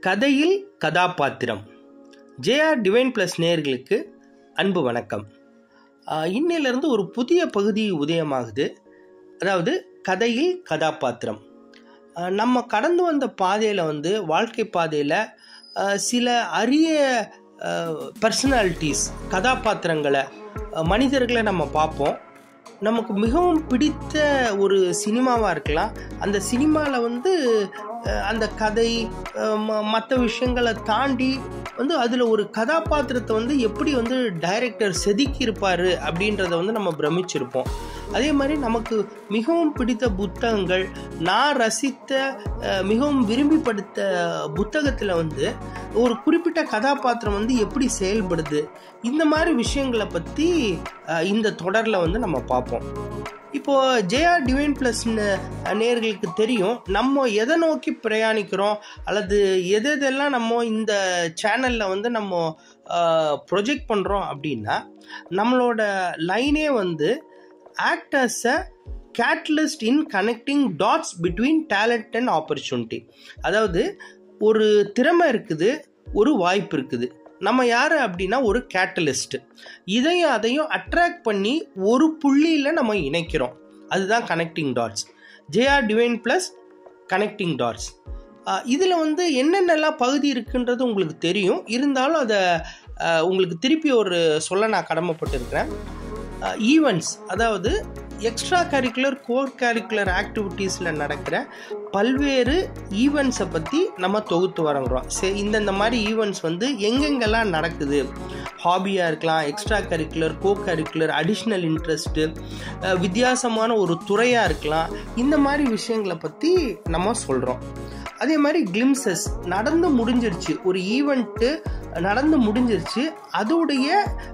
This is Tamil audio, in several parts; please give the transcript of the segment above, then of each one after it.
கதையில் கதாபாத்திரம் ஜேஆர் டிவைன் ப்ளஸ் நேயர்களுக்கு அன்பு வணக்கம் ஆஹ் இன்னையிலிருந்து ஒரு புதிய பகுதி உதயமாகுது அதாவது கதையில் கதாபாத்திரம் ஆஹ் நம்ம கடந்து வந்த பாதையில் வந்து வாழ்க்கை பாதையில் சில அரிய பர்சனாலிட்டிஸ் கதாபாத்திரங்களை ஆஹ் மனிதர்களை நம்ம பார்ப்போம் நமக்கு மிகவும் பிடித்த ஒரு சினிமாவாக இருக்கலாம் அந்த சினிமாவில் வந்து அஹ், அந்த கதை மற்ற விஷயங்களை தாண்டி வந்து அதில் ஒரு கதாபாத்திரத்தை வந்து எப்படி வந்து டைரக்டர் செதுக்கி இருப்பார் அப்படின்றத வந்து நம்ம பிரமிச்சிருப்போம் அதே மாதிரி நமக்கு மிகவும் பிடித்த புத்தகங்கள் நான் ரசித்த அஹ், மிகவும் விரும்பி படித்த புத்தகத்தில் வந்து ஒரு குறிப்பிட்ட கதாபாத்திரம் வந்து எப்படி செயல்படுது இந்த மாதிரி விஷயங்களை பற்றி இந்த தொடரில் வந்து நம்ம பார்ப்போம் இப்போ ஜேஆர் டிவைன் ப்ளஸ் நேர்களுக்கு தெரியும் நம்ம எதை நோக்கி பிரயாணிக்கிறோம் அல்லது எது எதெல்லாம் நம்ம இந்த சேனலில் வந்து நம்ம ப்ரொஜெக்ட் பண்ணுறோம் அப்படின்னா நம்மளோட லைனே வந்து act as a catalyst in connecting dots between talent and opportunity அதாவது ஒரு திறமை இருக்குது ஒரு வாய்ப்பு இருக்குது நம்ம யார் அப்படின்னா ஒரு கேட்டலிஸ்ட் இதையும் அதையும் அட்ராக்ட் பண்ணி ஒரு புள்ளியில் நம்ம இணைக்கிறோம் அதுதான் connecting dots JR divine plus connecting dots இதில் வந்து என்னென்னலாம் பகுதி இருக்குன்றது உங்களுக்கு தெரியும் இருந்தாலும் அதை அஹ், உங்களுக்கு திருப்பி ஒரு சொல்ல நான் கடமைப்பட்டிருக்கிறேன் ஈவெண்ட்ஸ் அதாவது எக்ஸ்ட்ரா கரிக்குலர் கோர் கரிக்குலர் ஆக்டிவிட்டீஸில் நடக்கிற பல்வேறு ஈவெண்ட்ஸை பற்றி நம்ம தொகுத்து வரங்கிறோம் சரி இந்தந்த மாதிரி ஈவெண்ட்ஸ் வந்து எங்கெங்கெல்லாம் நடக்குது ஹாபியாக இருக்கலாம் extra curricular co curricular additional interest வித்தியாசமான ஒரு துறையாக இருக்கலாம் இந்த மாதிரி விஷயங்களை பற்றி நம்ம சொல்கிறோம் அதே மாதிரி கிளிம்சஸ் நடந்து முடிஞ்சிருச்சு ஒரு ஈவெண்ட்டு நடந்து முடிஞ்சிருச்சு அதோடைய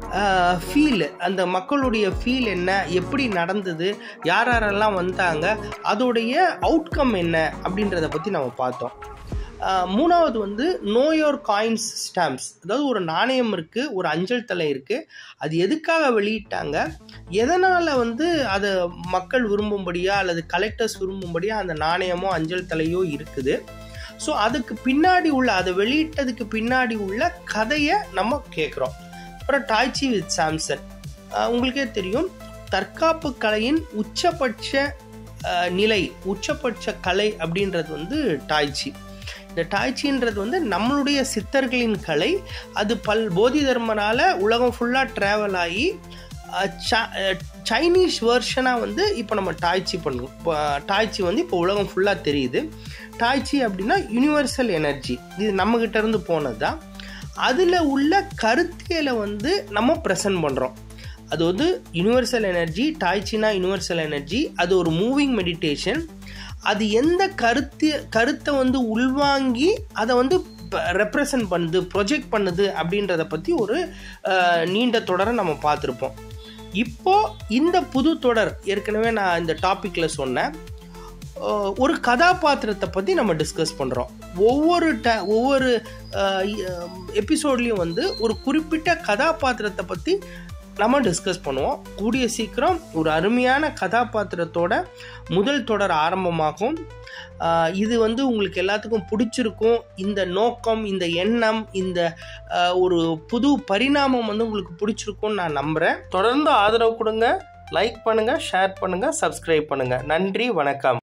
ஃபீல் அந்த மக்களுடைய ஃபீல் என்ன எப்படி நடந்தது யார் யாரெல்லாம் வந்தாங்க அதோடைய அவுட்கம் என்ன அப்படின்றத பற்றி நம்ம பார்த்தோம் ஆஹ் மூணாவது வந்து நோயோர் காயின்ஸ் ஸ்டாம்ப்ஸ் அதாவது ஒரு நாணயம் இருக்குது ஒரு அஞ்சல் தலை இருக்குது அது எதுக்காக வெளியிட்டாங்க எதனால் வந்து அதை மக்கள் விரும்பும்படியா அல்லது கலெக்டர்ஸ் விரும்பும்படியா அந்த நாணயமோ அஞ்சல் தலையோ இருக்குது ஸோ அதுக்கு பின்னாடி உள்ள அதை வெளியிட்டதுக்கு பின்னாடி உள்ள கதையை நம்ம கேட்குறோம் அப்புறம் டாய்ச்சி வித் சாம்சன் ஆஹ் உங்களுக்கே தெரியும் தற்காப்பு கலையின் உச்சபட்ச ஆஹ் நிலை உச்சபட்ச கலை அப்படின்றது வந்து டாய்ச்சி இந்த டாய்ச்சின்றது வந்து நம்மளுடைய சித்தர்களின் கலை அது பல் போதி தர்மனால உலகம் ஃபுல்லாக ட்ராவல் ஆகி அஹ், ச- அஹ், சைனீஸ் வேர்ஷனாக வந்து இப்போ நம்ம டாய்ச்சி பண்ணுவோம் இப்போ டாய்ச்சி வந்து இப்போ உலகம் ஃபுல்லாக தெரியுது டாய்ச்சி அப்படின்னா யுனிவர்சல் எனர்ஜி இது நம்மக்கிட்ட இருந்து போனது தான் அதில் உள்ள கருத்தியலை வந்து நம்ம ப்ரெசன்ட் பண்ணுறோம் அது வந்து யுனிவர்சல் எனர்ஜி டாய்ச்சினா யுனிவர்சல் எனர்ஜி அது ஒரு மூவிங் மெடிடேஷன் அது எந்த கருத்து கருத்தை வந்து உள்வாங்கி அதை வந்து ரெப்ரசன்ட் பண்ணுது ப்ரொஜெக்ட் பண்ணுது அப்படின்றத பற்றி ஒரு அஹ், நீண்ட தொடரை நம்ம பார்த்துருப்போம் இப்போ இந்த புது தொடர் ஏற்கனவே நான் இந்த டாப்பிக்கில் சொன்னேன் அஹ், ஒரு கதாபாத்திரத்தை பற்றி நம்ம டிஸ்கஸ் பண்ணுறோம் ஒவ்வொரு ட ஒவ்வொரு எபிசோட்லேயும் வந்து ஒரு குறிப்பிட்ட கதாபாத்திரத்தை பற்றி நம்ம டிஸ்கஸ் பண்ணுவோம் கூடிய சீக்கிரம் ஒரு அருமையான கதாபாத்திரத்தோட முதல் தொடர் ஆரம்பமாகும் ஆஹ் இது வந்து உங்களுக்கு எல்லாத்துக்கும் பிடிச்சிருக்கும் இந்த நோக்கம் இந்த எண்ணம் இந்த ஆஹ் ஒரு புது பரிணாமம் வந்து உங்களுக்கு பிடிச்சிருக்கும்னு நான் நம்புகிறேன் தொடர்ந்து ஆதரவு கொடுங்க லைக் பண்ணுங்கள் ஷேர் பண்ணுங்கள் சப்ஸ்கிரைப் பண்ணுங்கள் நன்றி வணக்கம்